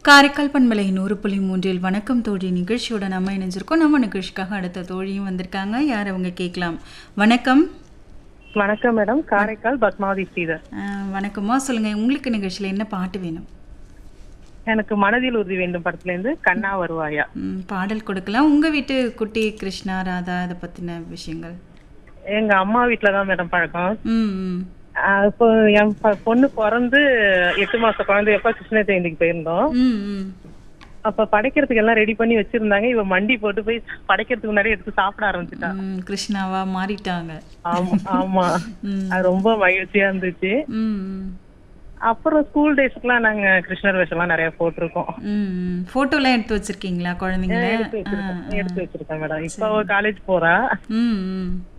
காரைக்கால் பண்பலை நூறு புள்ளி மூன்றில் வணக்கம் தோழி நிகழ்ச்சியோட நம்ம இணைஞ்சிருக்கோம் நம்ம நிகழ்ச்சிக்காக அடுத்த தோழியும் வந்திருக்காங்க யார் அவங்க கேட்கலாம் வணக்கம் வணக்கம் மேடம் காரைக்கால் பத்மாவதி ஸ்ரீதர் அஹ், வணக்கம்மா சொல்லுங்க உங்களுக்கு நிகழ்ச்சியில் என்ன பாட்டு வேணும் எனக்கு மனதில் உறுதி வேண்டும் படத்துல இருந்து கண்ணா வருவாயா ம், பாடல் கொடுக்கலாம் உங்க வீட்டு குட்டி கிருஷ்ணா ராதா அதை பத்தின விஷயங்கள் எங்க அம்மா வீட்டுல தான் மேடம் பழக்கம் ம் ம் ஆஹ் இப்போ என் ப- பொண்ணு பிறந்து எட்டு மாச குழந்தை எப்ப கிருஷ்ண ஜெயந்திக்கு போயிருந்தோம் ம் ம் அப்ப படைக்கிறதுக்கு எல்லாம் ரெடி பண்ணி வச்சிருந்தாங்க இவ மண்டி போட்டு போய் படைக்கிறதுக்கு முன்னாடி எடுத்து சாப்பிட ஆரம்பிச்சுட்டா ம், கிருஷ்ணாவா மாறிட்டாங்க ஆமா ஆமா ம் அது ரொம்ப மகிழ்ச்சியா இருந்துச்சு ம் ம் அப்புறம் ஸ்கூல் டேஸ்க்குலாம் நாங்க கிருஷ்ணர் வேஷம் எல்லாம் நிறைய போட்டிருக்கோம் ம் ம் ஃபோட்டோலாம் எடுத்து வச்சிருக்கீங்களா குழந்தைங்கள எடுத்து வச்சிருக்கேன் எடுத்து வச்சிருக்கேன் மேடம் இப்போ காலேஜ் போறா ம் ம்